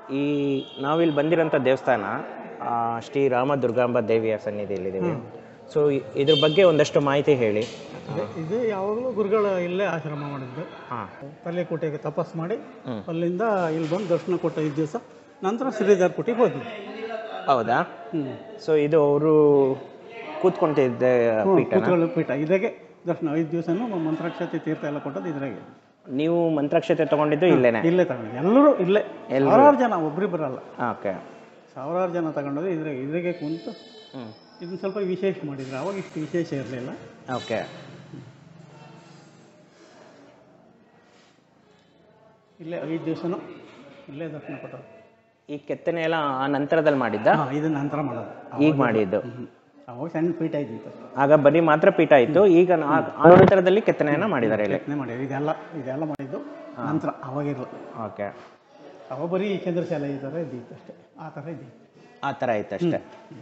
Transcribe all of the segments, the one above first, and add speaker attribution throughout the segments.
Speaker 1: ಈ ನಾವಿಲ್ಲಿ ಬಂದಿರೋಂಥ ದೇವಸ್ಥಾನ ಆ, ಶ್ರೀ ರಾಮ ದುರ್ಗಾಂಬ ದೇವಿಯ ಸನ್ನಿಧಿಯಲ್ಲಿದ್ದೀವಿ ಸೊ ಇದ್ರ ಬಗ್ಗೆ ಒಂದಷ್ಟು ಮಾಹಿತಿ ಹೇಳಿ
Speaker 2: ಇದು- ಇದು ಯಾವಾಗಲೂ ಗುರುಗಳು ಇಲ್ಲೇ ಆಶ್ರಮ ಮಾಡಿದ್ದು
Speaker 1: ಹಾಂ
Speaker 2: ತಲೆಕೋಟೆಗೆ ತಪಸ್ ಮಾಡಿ
Speaker 1: ಹ್ಮ್.
Speaker 2: ಅಲ್ಲಿಂದ ಇಲ್ಲಿ ಬಂದು ದರ್ಶನ ಕೊಟ್ಟ ಐದು ದಿವಸ ನಂತರ ಶ್ರೀಧರ್ ಕೋಟೆಗೆ ಹೋದ್ವಿ
Speaker 1: ಹೌದಾ
Speaker 2: ಹ್ಞೂ
Speaker 1: ಸೊ ಇದು ಅವರು ಕೂತ್ಕೊಂತಿದ್ದ ಪೀಠ
Speaker 2: ಕೂತ್ಕೊಳ್ಳೋ ಪೀಠ ಇದ್ರಾಗೆ ದರ್ಶನ ಐದು ದಿವಸನೂ ಮಂತ್ರಾಕ್ಷತೆ ತೀರ್ಥ ಎಲ್ಲ ಕೊಟ್ಟದ್ದು ಇದ್ರಾಗೆ
Speaker 1: ನೀವು ಮಂತ್ರಾಕ್ಷತೆ ತಗೊಂಡಿದ್ದು ಇಲ್ಲೇನೆ
Speaker 2: ಇಲ್ಲೇ ತಗೊಂಡು ಎಲ್ಲರೂ ಇಲ್ಲೇ ಸಾವಿರಾರು ಜನ ಒಬ್ರಿಬ್ಬರಲ್ಲ
Speaker 1: ಓಕೆ
Speaker 2: ಸಾವಿರಾರು ಜನ ತಗೊಂಡೋದು ಇದ್ರಾಗೆ ಇದ್ರಾಗೆ ಕುಂತು
Speaker 1: ಹ್ಞೂ
Speaker 2: ಇದನ್ನ ಸ್ವಲ್ಪ ವಿಶೇಷ ಮಾಡಿದ್ರು ಅವಾಗ ಇಷ್ಟು ವಿಶೇಷ ಇರಲಿಲ್ಲ
Speaker 1: ಓಕೆ
Speaker 2: ಇಲ್ಲೇ ಐದು ದಿವಸನೂ ಇಲ್ಲೇ ದರ್ಶನ ಕೊಟ್ಟರು
Speaker 1: ಈ ಕೆತ್ತನೆ ಎಲ್ಲ ಆ ನಂತರದಲ್ಲಿ ಮಾಡಿದ್ದ
Speaker 2: ಹಾಂ ಇದನ್ನ ನಂತರ ಮಾಡೋದು
Speaker 1: ಈಗ ಮಾಡಿದ್ದು
Speaker 2: ಹ್ಮ್. ಅವಾಗ ಸಣ್ಣ ಪೀಠ ಇದ್ದಿತ್ತು
Speaker 1: ಆಗ ಬರೀ ಮಾತ್ರ ಪೀಠ ಇತ್ತು ಈಗ ನಾ- ಆ ನಂತರದಲ್ಲಿ ಕೆತ್ತನೆಯನ್ನ ಮಾಡಿದ್ದಾರೆ ಇಲ್ಲಿ
Speaker 2: ಪ್ರಯತ್ನ ಮಾಡಿದ್ರು ಇದೆಲ್ಲ ಇದೆಲ್ಲ ಮಾಡಿದ್ದು ನಂತರ ಅವಾಗಿರಲ್ಲ
Speaker 1: ಓಕೆ
Speaker 2: ಅವಾಗ ಬರೀ ಚಂದ್ರಶಾಲೆ ಈ ಥರ ಇದ್ದಿತ್ತು ಅಷ್ಟೇ ಆ ಥರ ಇದ್ದಿತ್ತು
Speaker 1: ಆ ಥರ ಇತ್ತು ಅಷ್ಟೇ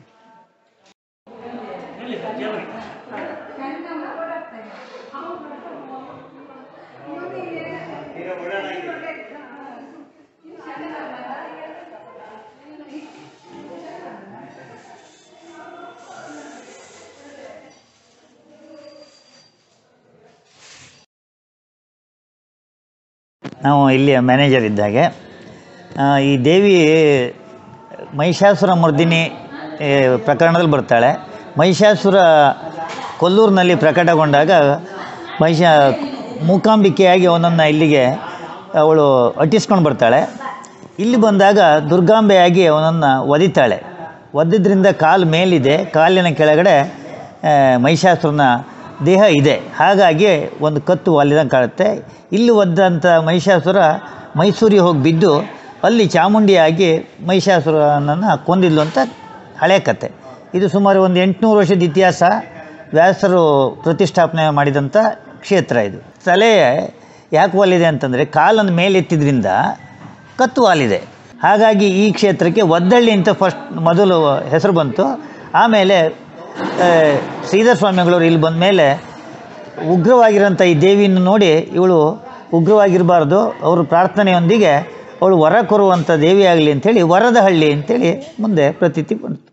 Speaker 3: ನಾವು ಇಲ್ಲಿಯ ಮ್ಯಾನೇಜರ್ ಇದ್ದಾಗೆ ಆ, ಈ ದೇವಿ ಮಹಿಷಾಸುರ ಮರ್ದಿನಿ ಏ, ಪ್ರಕರಣದಲ್ಲಿ ಬರ್ತಾಳೆ ಮಹಿಷಾಸುರ ಕೊಲ್ಲೂರಿನಲ್ಲಿ ಪ್ರಕಟಗೊಂಡಾಗ ಮಹಿಷ ಮೂಕಾಂಬಿಕೆಯಾಗಿ ಅವನನ್ನು ಇಲ್ಲಿಗೆ ಅವಳು ಅಟ್ಟಿಸ್ಕೊಂಡು ಬರ್ತಾಳೆ ಇಲ್ಲಿ ಬಂದಾಗ ದುರ್ಗಾಂಬೆಯಾಗಿ ಅವನನ್ನು ಒದಿತಾಳೆ ಒದ್ದಿದ್ರಿಂದ ಕಾಲು ಮೇಲಿದೆ ಕಾಲಿನ ಕೆಳಗಡೆ ಆ, ಮಹಿಷಾಸುರನ ದೇಹ ಇದೆ ಹಾಗಾಗಿ ಒಂದು ಕತ್ತು ಅಲ್ಲಿದಂಗೆ ಕಾಣುತ್ತೆ ಇಲ್ಲಿ ಒದ್ದಂಥ ಮಹಿಷಾಸುರ ಮೈಸೂರಿಗೆ ಹೋಗಿ ಬಿದ್ದು ಅಲ್ಲಿ ಚಾಮುಂಡಿಯಾಗಿ ಮಹಿಷಾಸುರನನ್ನು ಕೊಂದಿದ್ಲು ಅಂತ ಹಳೆ ಕತೆ ಇದು ಸುಮಾರು ಒಂದು ಎಂಟುನೂರು ವರ್ಷದ ಇತಿಹಾಸ ವ್ಯಾಸರು ಪ್ರತಿಷ್ಠಾಪನೆ ಮಾಡಿದಂಥ ಕ್ಷೇತ್ರ ಇದು ತಲೆ ಯಾಕೆ ವಾಲಿದೆ ಅಂತಂದರೆ ಕಾಲನ್ನು ಮೇಲೆತ್ತಿದ್ರಿಂದ ಕತ್ತು ವಾಲಿದೆ ಹಾಗಾಗಿ ಈ ಕ್ಷೇತ್ರಕ್ಕೆ ಒದ್ದಳ್ಳಿ ಅಂತ ಫಸ್ಟ್ ಮೊದಲು ಹೆಸರು ಬಂತು ಆಮೇಲೆ ಆ, ಶ್ರೀಧರ ಸ್ವಾಮಿಗಳವರು ಇಲ್ಲಿ ಬಂದ ಮೇಲೆ ಉಗ್ರವಾಗಿರೋಂಥ ಈ ದೇವಿಯನ್ನು ನೋಡಿ ಇವಳು ಉಗ್ರವಾಗಿರಬಾರ್ದು ಅವರು ಪ್ರಾರ್ಥನೆಯೊಂದಿಗೆ ಅವಳು ವರ ಕೊರುವಂಥ ದೇವಿಯಾಗಲಿ ಅಂಥೇಳಿ ವರದ ಹಳ್ಳಿ ಅಂತೇಳಿ ಮುಂದೆ ಪ್ರತೀತಿ ಬಂತು